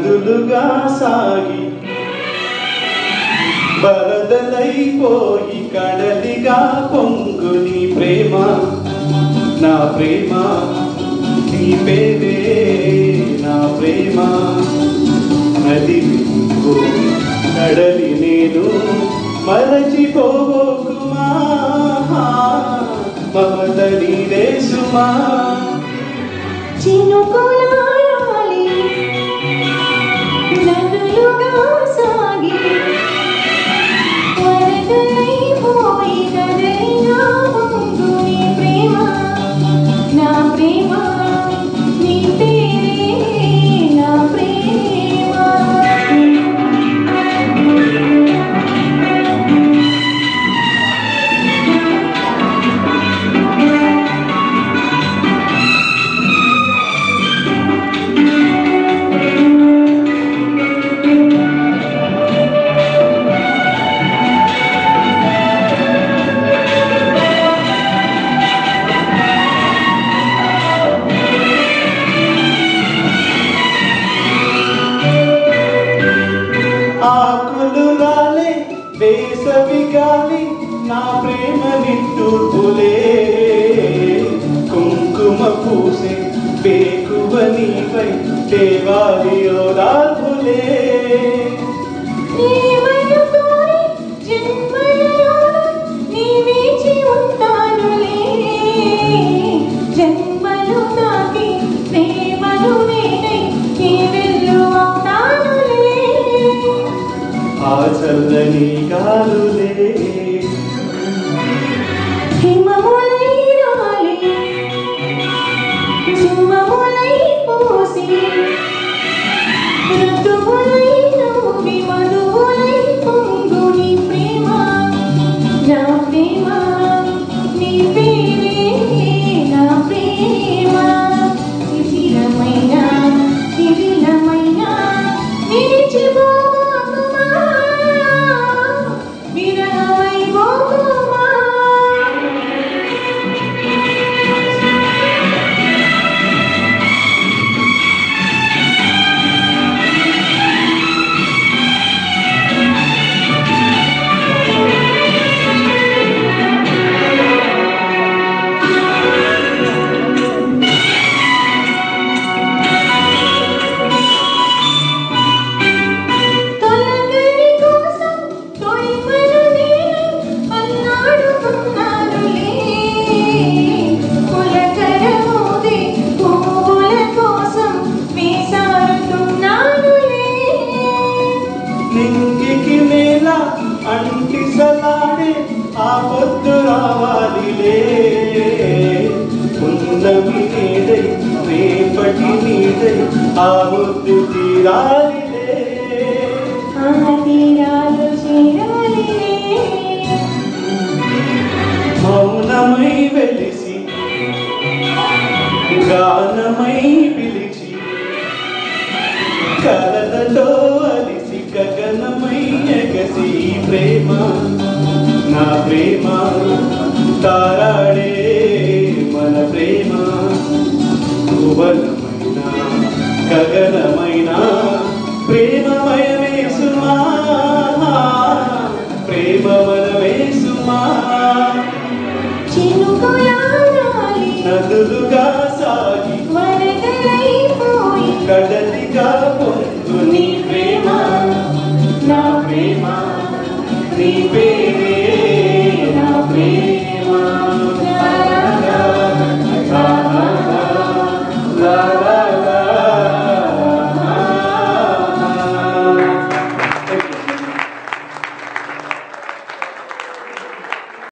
నదులుగా సాగి వరదలైపోయి కడలిగా పొంగు నీ ప్రేమ నా ప్రేమ నీ పేరే నా ప్రేమ నది నీకు కడలి నేను మరచిపోకుమా మమత నీదే సుమా చినుకులారాలి నదులుగా సాగి వరదలైపోయి కదలినా పొంగు నీ ప్రేమ నా ప్రేమ నీ పేరే నా ప్రేమ ఆకులు రాలే వేసవి గాలి నా ప్రేమ నిట్టూర్పులే కుంకుమ పూసే బేకువ నీపై దేవాలి ఓదార్పులే నీవనుకోని జన్మలలోన నీ వేచి ఉంటానులే. జన్మలు తాకి ప్రేమను నేనై నీ వెల్లువవుతానులే. ఆ చల్లని గాలులే హిమములై రాలి, సుమములై పోసి, ఋతువులై నవ్వి మధువులై పొంగు నీ ప్రేమ, నా ప్రేమ, నీ పేరే నా ప్రేమ. శిథిలమైన, శిథిలమైన, నిలిచిపోకుమా, విరహమై పోకుమా. తొలగని కోసం తొలిపను నేను అల్లాడుతున్నానులే. పులకర మోదే పువ్వుల కోసం వేసారుతున్నానులే. నింగికి నేల అంటి సలాడే ఆ పొద్దు రావాలిలే ఉన్నవి నీదై రేపటి నీదై ఆ ముద్దు తీరాలిలే ఆ తీరాలు చేరాలిలే. మౌనమై వెలిసి గానమై పిలిచి కలలతో అలిసి గగనమై ఎగసి ఈ ప్రేమ నా ప్రేమ తారాడే మన ప్రేమ భువనమైన గగనమైన ప్రేమమయమే సుమా ప్రేమమనమే సుమా చినుకులారాలి, నదులుగా సాగి వరదలైపోయి కడలిగా పొంగు నీ ప్రేమ నా ప్రేమ నీ ప్రేమ